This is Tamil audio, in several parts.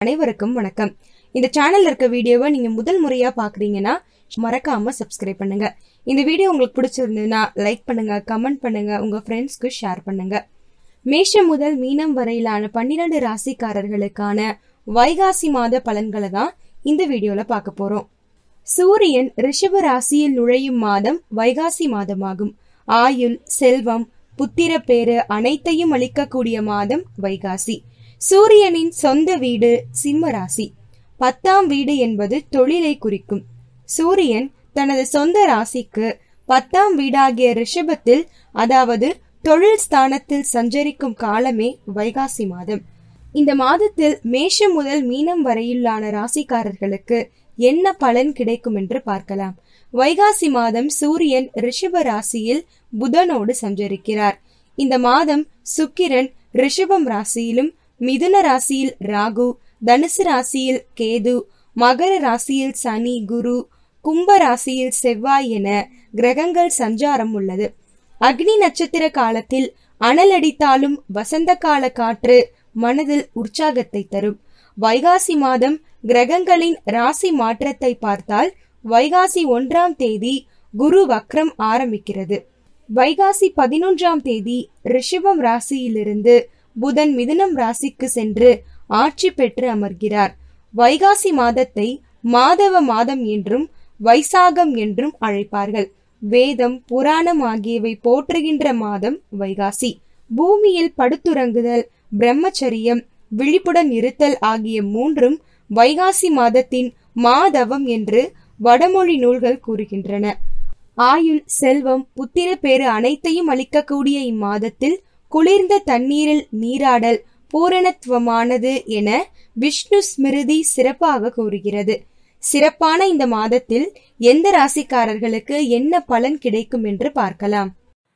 அனைவருக்கும் வணக்கம் இந்த சேனல்ல இருக்க வீடியோவை நீங்க முதல் முறையா பாக்குறீங்கன்னா மறக்காம சப்ஸ்கிரைப் பண்ணுங்க இந்த வீடியோ உங்களுக்கு பிடிச்சிருந்ததுன்னா லைக் பண்ணுங்க கமெண்ட் பண்ணுங்க உங்க ஃப்ரெண்ட்ஸ்க்கு ஷேர் பண்ணுங்க மேஷம் முதல் மீனம் வரையிலான பன்னிரண்டு ராசிக்காரர்களுக்கான வைகாசி மாத பலன்களை தான் இந்த வீடியோல பார்க்க போறோம் சூரியன் ரிஷப ராசியில் நுழையும் மாதம் வைகாசி மாதமாகும் ஆயுள் செல்வம் புத்திர பேறு அனைத்தையும் அளிக்கக்கூடிய மாதம் வைகாசி சூரியனின் சொந்த வீடு சிம்ம ராசி பத்தாம் வீடு என்பது தொழிலை குறிக்கும் சூரியன் தனது சொந்த ராசிக்கு பத்தாம் வீடாகிய ரிஷபத்தில் அதாவது தொழில் ஸ்தானத்தில் சஞ்சரிக்கும் காலமே வைகாசி மாதம் இந்த மாதத்தில் மேஷம் முதல் மீனம் வரையிலான ராசிக்காரர்களுக்கு என்ன பலன் கிடைக்கும் என்று பார்க்கலாம் வைகாசி மாதம் சூரியன் ரிஷப ராசியில் புதனோடு சஞ்சரிக்கிறார் இந்த மாதம் சுக்கிரன் ரிஷபம் ராசியிலும் மிதுன ராசியில் ராகு தனுசு ராசியில் கேது மகர ராசியில் சனி குரு கும்ப ராசியில் செவ்வாய் என கிரகங்கள் சஞ்சாரம் உள்ளது அக்னி நட்சத்திர காலத்தில் அனலடித்தாலும் வசந்த கால காற்று மனதில் உற்சாகத்தை தரும் வைகாசி மாதம் கிரகங்களின் ராசி மாற்றத்தை பார்த்தால் வைகாசி ஒன்றாம் தேதி குரு வக்ரம் ஆரம்பிக்கிறது வைகாசி பதினொன்றாம் தேதி ரிஷபம் ராசியிலிருந்து புதன் மிதுனம் ராசிக்கு சென்று ஆட்சி பெற்று அமர்கிறார் வைகாசி மாதத்தை மாதவ மாதம் என்றும் வைசாகம் என்றும் அழைப்பார்கள் வேதம் புராணம் ஆகியவை போற்றுகின்ற மாதம் வைகாசி பூமியில் படுத்துறங்குதல் பிரம்மச்சரியம் விழிப்புடன் இருத்தல் ஆகிய மூன்றும் வைகாசி மாதத்தின் மாதவம் என்று வடமொழி நூல்கள் கூறுகின்றன ஆயுள் செல்வம் புத்திர பேறு அனைத்தையும் அளிக்கக்கூடிய இம்மாதத்தில் குளிர்ந்த தண்ணீரில் நீராடல் பூரணத்துவமானது என விஷ்ணு ஸ்மிருதி சிறப்பாக கூறுகிறது சிறப்பான இந்த மாதத்தில் எந்த ராசிக்காரர்களுக்கு என்ன பலன் கிடைக்கும் என்று பார்க்கலாம்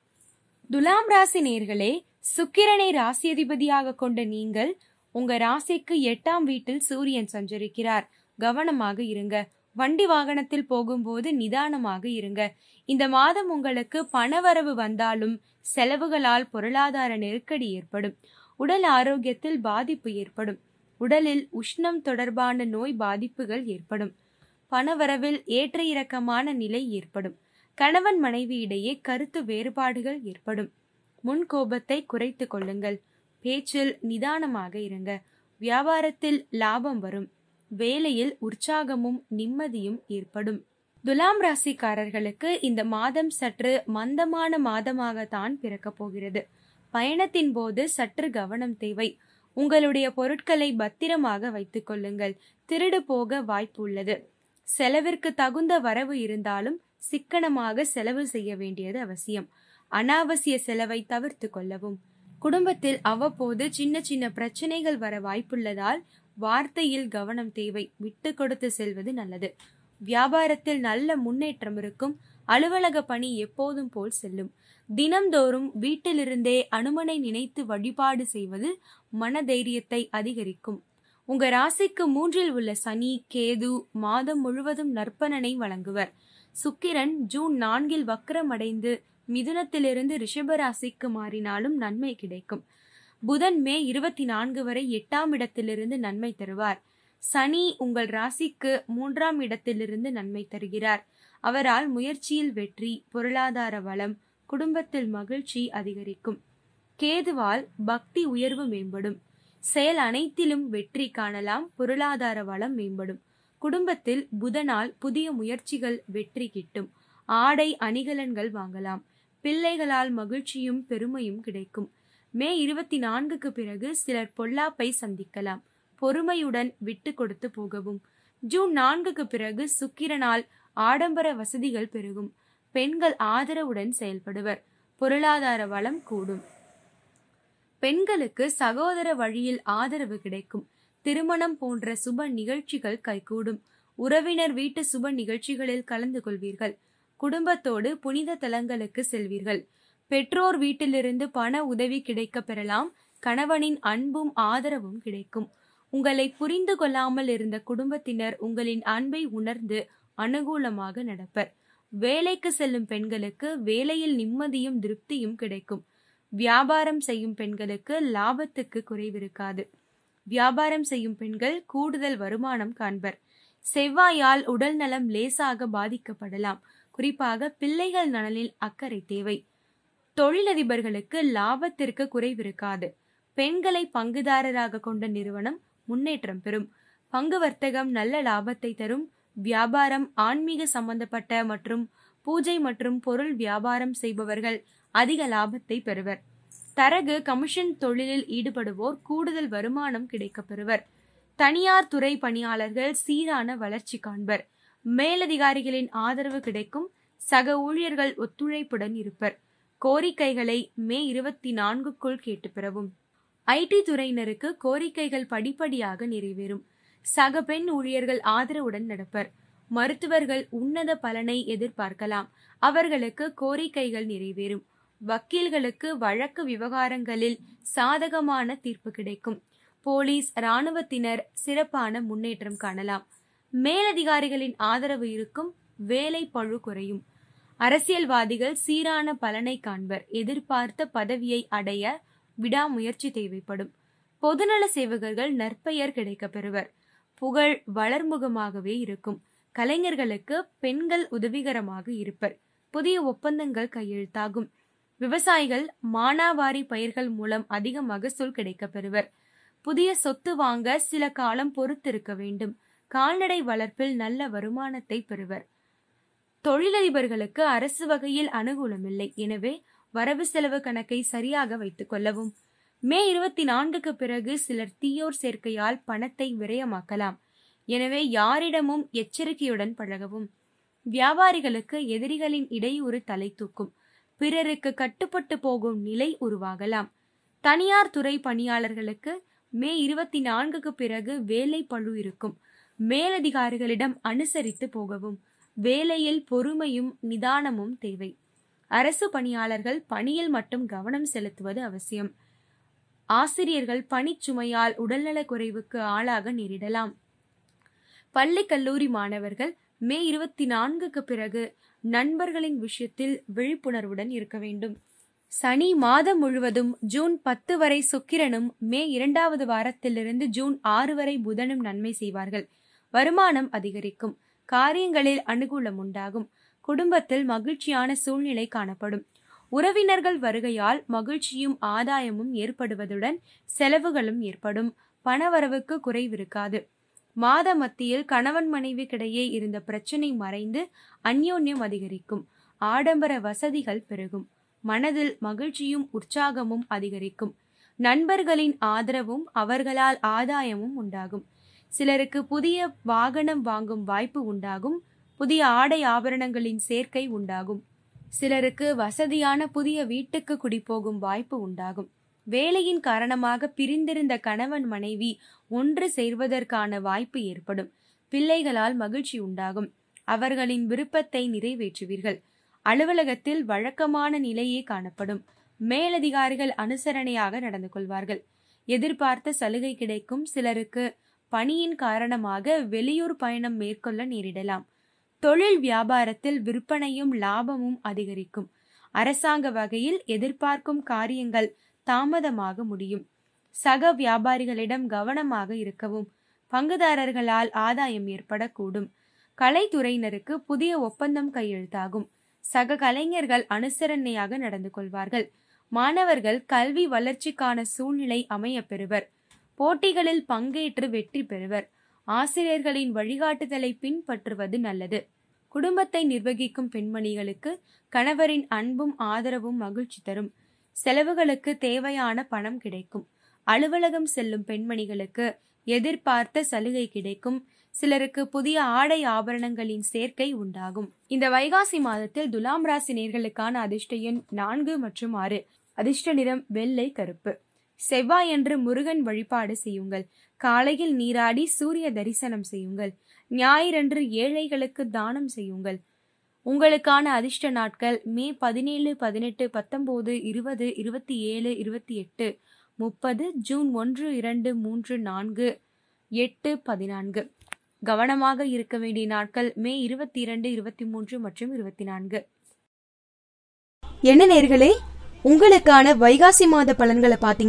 துலாம் ராசி நேர்களே சுக்கிரனை ராசியதிபதியாக கொண்ட நீங்கள் உங்க ராசிக்கு எட்டாம் வீட்டில் சூரியன் சஞ்சரிக்கிறார் கவனமாக இருங்க வண்டி வாகனத்தில் போகும்போது நிதானமாக இருங்க இந்த மாதம் உங்களுக்கு பணவரவு வந்தாலும் செலவுகளால் பொருளாதார நெருக்கடி ஏற்படும் உடல் ஆரோக்கியத்தில் பாதிப்பு ஏற்படும் உடலில் உஷ்ணம் தொடர்பான நோய் பாதிப்புகள் ஏற்படும் பணவரவில் ஏற்ற இறக்கமான நிலை ஏற்படும் கணவன் மனைவி இடையே கருத்து வேறுபாடுகள் ஏற்படும் முன் கோபத்தை குறைத்து கொள்ளுங்கள் பேச்சில் நிதானமாக இருங்க வியாபாரத்தில் லாபம் வரும் வேலையில் உற்சாகமும் நிம்மதியும் ஏற்படும் துலாம் ராசிக்காரர்களுக்கு இந்த மாதம் சற்று மந்தமான மாதமாகத்தான் பிறக்கப் போகிறது பயணத்தின் போது சற்று கவனம் தேவை உங்களுடைய பொருட்களை பத்திரமாக வைத்துக் கொள்ளுங்கள் திருடு போக வாய்ப்பு உள்ளது செலவிற்கு தகுந்த வரவு இருந்தாலும் சிக்கனமாக செலவு செய்ய வேண்டியது அவசியம் அனாவசிய செலவை தவிர்த்து கொள்ளவும் குடும்பத்தில் அவ்வப்போது சின்ன சின்ன பிரச்சனைகள் வர வாய்ப்புள்ளதால் வார்த்தையில் கவனம் தேவை விட்டு கொடுத்து செல்வது நல்லது வியாபாரத்தில் நல்ல முன்னேற்றம் இருக்கும் அலுவலக பணி எப்போதும் போல் செல்லும் தினம்தோறும் வீட்டிலிருந்தே அனுமனை நினைத்து வழிபாடு செய்வது மனதைரியத்தை அதிகரிக்கும் உங்க ராசிக்கு மூன்றில் உள்ள சனி கேது மாதம் முழுவதும் நற்பலனை வழங்குவர் சுக்கிரன் ஜூன் நான்கில் வக்கரம் அடைந்து மிதுனத்திலிருந்து ரிஷப ராசிக்கு மாறினாலும் நன்மை கிடைக்கும் புதன் மே இருபத்தி நான்கு வரை எட்டாம் இடத்திலிருந்து நன்மை தருவார் சனி உங்கள் ராசிக்கு மூன்றாம் இடத்திலிருந்து நன்மை தருகிறார் அவரால் முயற்சியில் வெற்றி பொருளாதார வளம் குடும்பத்தில் மகிழ்ச்சி அதிகரிக்கும் கேதுவால் பக்தி உயர்வு மேம்படும் செயல் அனைத்திலும் வெற்றி காணலாம் பொருளாதார வளம் மேம்படும் குடும்பத்தில் புதனால் புதிய முயற்சிகள் வெற்றி கிட்டும் ஆடை அணிகலன்கள் வாங்கலாம் பிள்ளைகளால் மகிழ்ச்சியும் பெருமையும் கிடைக்கும் மே இருபத்தி நான்குக்கு பிறகு சிலர் பொல்லாப்பை சந்திக்கலாம் பொறுமையுடன் விட்டு கொடுத்து போகவும் ஜூன் நான்குக்கு பிறகு சுக்கிரனால் ஆடம்பர வசதிகள் பெருகும் பெண்கள் ஆதரவுடன் செயல்படுவர் பொருளாதார வளம் கூடும் பெண்களுக்கு சகோதர வழியில் ஆதரவு கிடைக்கும் திருமணம் போன்ற சுப நிகழ்ச்சிகள் கைகூடும் உறவினர் வீட்டு சுப நிகழ்ச்சிகளில் கலந்து கொள்வீர்கள் குடும்பத்தோடு புனித தலங்களுக்கு செல்வீர்கள் பெற்றோர் வீட்டிலிருந்து பண உதவி கிடைக்க பெறலாம் கணவனின் அன்பும் ஆதரவும் கிடைக்கும் உங்களை புரிந்து கொள்ளாமல் இருந்த குடும்பத்தினர் உங்களின் அன்பை உணர்ந்து அனுகூலமாக நடப்பர் வேலைக்கு செல்லும் பெண்களுக்கு வேலையில் நிம்மதியும் திருப்தியும் கிடைக்கும் வியாபாரம் செய்யும் பெண்களுக்கு லாபத்துக்கு குறைவிருக்காது வியாபாரம் செய்யும் பெண்கள் கூடுதல் வருமானம் காண்பர் செவ்வாயால் உடல் நலம் லேசாக பாதிக்கப்படலாம் குறிப்பாக பிள்ளைகள் நலனில் அக்கறை தேவை தொழிலதிபர்களுக்கு லாபத்திற்கு குறைவிருக்காது பெண்களை பங்குதாரராக கொண்ட நிறுவனம் முன்னேற்றம் பெறும் பங்கு வர்த்தகம் நல்ல லாபத்தை தரும் வியாபாரம் ஆன்மீக சம்பந்தப்பட்ட மற்றும் பூஜை மற்றும் பொருள் வியாபாரம் செய்பவர்கள் அதிக லாபத்தை பெறுவர் தரகு கமிஷன் தொழிலில் ஈடுபடுவோர் கூடுதல் வருமானம் கிடைக்கப் பெறுவர் தனியார் துறை பணியாளர்கள் சீரான வளர்ச்சி காண்பர் மேலதிகாரிகளின் ஆதரவு கிடைக்கும் சக ஊழியர்கள் ஒத்துழைப்புடன் இருப்பர் கோரிக்கைகளை மே இருபத்தி நான்குக்குள் கேட்டு பெறவும் ஐடி துறையினருக்கு கோரிக்கைகள் படிப்படியாக நிறைவேறும் சக பெண் ஊழியர்கள் ஆதரவுடன் நடப்பர் மருத்துவர்கள் உன்னத பலனை எதிர்பார்க்கலாம் அவர்களுக்கு கோரிக்கைகள் நிறைவேறும் வக்கீல்களுக்கு வழக்கு விவகாரங்களில் சாதகமான தீர்ப்பு கிடைக்கும் போலீஸ் இராணுவத்தினர் சிறப்பான முன்னேற்றம் காணலாம் மேலதிகாரிகளின் ஆதரவு இருக்கும் வேலை பழு குறையும் அரசியல்வாதிகள் சீரான பலனை காண்பர் எதிர்பார்த்த பதவியை அடைய விடாமுயற்சி தேவைப்படும் பொதுநல சேவகர்கள் நற்பெயர் கிடைக்கப் பெறுவர் புகழ் வளர்முகமாகவே இருக்கும் கலைஞர்களுக்கு பெண்கள் உதவிகரமாக இருப்பர் புதிய ஒப்பந்தங்கள் கையெழுத்தாகும் விவசாயிகள் மானாவாரி பயிர்கள் மூலம் அதிக மகசூல் கிடைக்கப் பெறுவர் புதிய சொத்து வாங்க சில காலம் பொறுத்திருக்க வேண்டும் கால்நடை வளர்ப்பில் நல்ல வருமானத்தை பெறுவர் தொழிலதிபர்களுக்கு அரசு வகையில் அனுகூலமில்லை எனவே வரவு செலவு கணக்கை சரியாக வைத்துக் கொள்ளவும் மே இருபத்தி நான்குக்கு பிறகு சிலர் தீயோர் சேர்க்கையால் பணத்தை விரயமாக்கலாம் எனவே யாரிடமும் எச்சரிக்கையுடன் பழகவும் வியாபாரிகளுக்கு எதிரிகளின் இடையூறு தலை தூக்கும் பிறருக்கு கட்டுப்பட்டு போகும் நிலை உருவாகலாம் தனியார் துறை பணியாளர்களுக்கு மே இருபத்தி நான்குக்கு பிறகு வேலை பழு இருக்கும் மேலதிகாரிகளிடம் அனுசரித்து போகவும் வேலையில் பொறுமையும் நிதானமும் தேவை அரசு பணியாளர்கள் பணியில் மட்டும் கவனம் செலுத்துவது அவசியம் ஆசிரியர்கள் பணிச்சுமையால் உடல்நலக் குறைவுக்கு ஆளாக நேரிடலாம் பள்ளி கல்லூரி மாணவர்கள் மே இருபத்தி நான்குக்கு பிறகு நண்பர்களின் விஷயத்தில் விழிப்புணர்வுடன் இருக்க வேண்டும் சனி மாதம் முழுவதும் ஜூன் பத்து வரை சுக்கிரனும் மே இரண்டாவது வாரத்திலிருந்து ஜூன் ஆறு வரை புதனும் நன்மை செய்வார்கள் வருமானம் அதிகரிக்கும் காரியங்களில் அனுகூலம் உண்டாகும் குடும்பத்தில் மகிழ்ச்சியான சூழ்நிலை காணப்படும் உறவினர்கள் வருகையால் மகிழ்ச்சியும் ஆதாயமும் ஏற்படுவதுடன் செலவுகளும் ஏற்படும் பணவரவுக்கு குறைவிருக்காது மாத மத்தியில் கணவன் மனைவிக்கிடையே இருந்த பிரச்சனை மறைந்து அந்யோன்யம் அதிகரிக்கும் ஆடம்பர வசதிகள் பெருகும் மனதில் மகிழ்ச்சியும் உற்சாகமும் அதிகரிக்கும் நண்பர்களின் ஆதரவும் அவர்களால் ஆதாயமும் உண்டாகும் சிலருக்கு புதிய வாகனம் வாங்கும் வாய்ப்பு உண்டாகும் புதிய ஆடை ஆபரணங்களின் சேர்க்கை உண்டாகும் சிலருக்கு வசதியான புதிய வீட்டுக்கு குடிபோகும் வாய்ப்பு உண்டாகும் வேலையின் காரணமாக பிரிந்திருந்த கணவன் மனைவி ஒன்று சேர்வதற்கான வாய்ப்பு ஏற்படும் பிள்ளைகளால் மகிழ்ச்சி உண்டாகும் அவர்களின் விருப்பத்தை நிறைவேற்றுவீர்கள் அலுவலகத்தில் வழக்கமான நிலையே காணப்படும் மேலதிகாரிகள் அனுசரணையாக நடந்து கொள்வார்கள் எதிர்பார்த்த சலுகை கிடைக்கும் சிலருக்கு பணியின் காரணமாக வெளியூர் பயணம் மேற்கொள்ள நேரிடலாம் தொழில் வியாபாரத்தில் விற்பனையும் லாபமும் அதிகரிக்கும் அரசாங்க வகையில் எதிர்பார்க்கும் காரியங்கள் தாமதமாக முடியும் சக வியாபாரிகளிடம் கவனமாக இருக்கவும் பங்குதாரர்களால் ஆதாயம் ஏற்படக்கூடும் கலைத்துறையினருக்கு புதிய ஒப்பந்தம் கையெழுத்தாகும் சக கலைஞர்கள் அனுசரணையாக நடந்து கொள்வார்கள் மாணவர்கள் கல்வி வளர்ச்சிக்கான சூழ்நிலை அமைய பெறுவர் போட்டிகளில் பங்கேற்று வெற்றி பெறுவர் ஆசிரியர்களின் வழிகாட்டுதலை பின்பற்றுவது நல்லது குடும்பத்தை நிர்வகிக்கும் பெண்மணிகளுக்கு கணவரின் அன்பும் ஆதரவும் மகிழ்ச்சி தரும் செலவுகளுக்கு தேவையான பணம் கிடைக்கும் அலுவலகம் செல்லும் பெண்மணிகளுக்கு எதிர்பார்த்த சலுகை கிடைக்கும் சிலருக்கு புதிய ஆடை ஆபரணங்களின் சேர்க்கை உண்டாகும் இந்த வைகாசி மாதத்தில் துலாம் ராசி நேர்களுக்கான அதிர்ஷ்ட எண் நான்கு மற்றும் ஆறு அதிர்ஷ்ட நிறம் வெள்ளை கருப்பு செவ்வாயன்று முருகன் வழிபாடு செய்யுங்கள் காலையில் நீராடி சூரிய தரிசனம் செய்யுங்கள் ஞாயிறன்று ஏழைகளுக்கு தானம் செய்யுங்கள் உங்களுக்கான அதிர்ஷ்ட நாட்கள் மே பதினேழு பதினெட்டு பத்தொன்பது இருபது இருபத்தி ஏழு இருபத்தி எட்டு முப்பது ஜூன் ஒன்று இரண்டு மூன்று நான்கு எட்டு பதினான்கு கவனமாக இருக்க வேண்டிய நாட்கள் மே இருபத்தி இரண்டு இருபத்தி மூன்று மற்றும் இருபத்தி நான்கு என்ன நேர்களே உங்களுக்கான வைகாசி மாத பலன்களை பாத்தீங்களா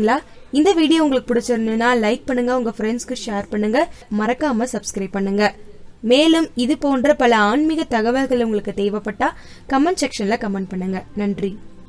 இந்த வீடியோ உங்களுக்கு பிடிச்சிருந்ததுன்னா லைக் பண்ணுங்க உங்க ஃப்ரெண்ட்ஸ்க்கு ஷேர் பண்ணுங்க மறக்காம சப்ஸ்கிரைப் பண்ணுங்க மேலும் இது போன்ற பல ஆன்மீக தகவல்கள் உங்களுக்கு தேவைப்பட்டா கமெண்ட் செக்ஷன்ல கமெண்ட் பண்ணுங்க நன்றி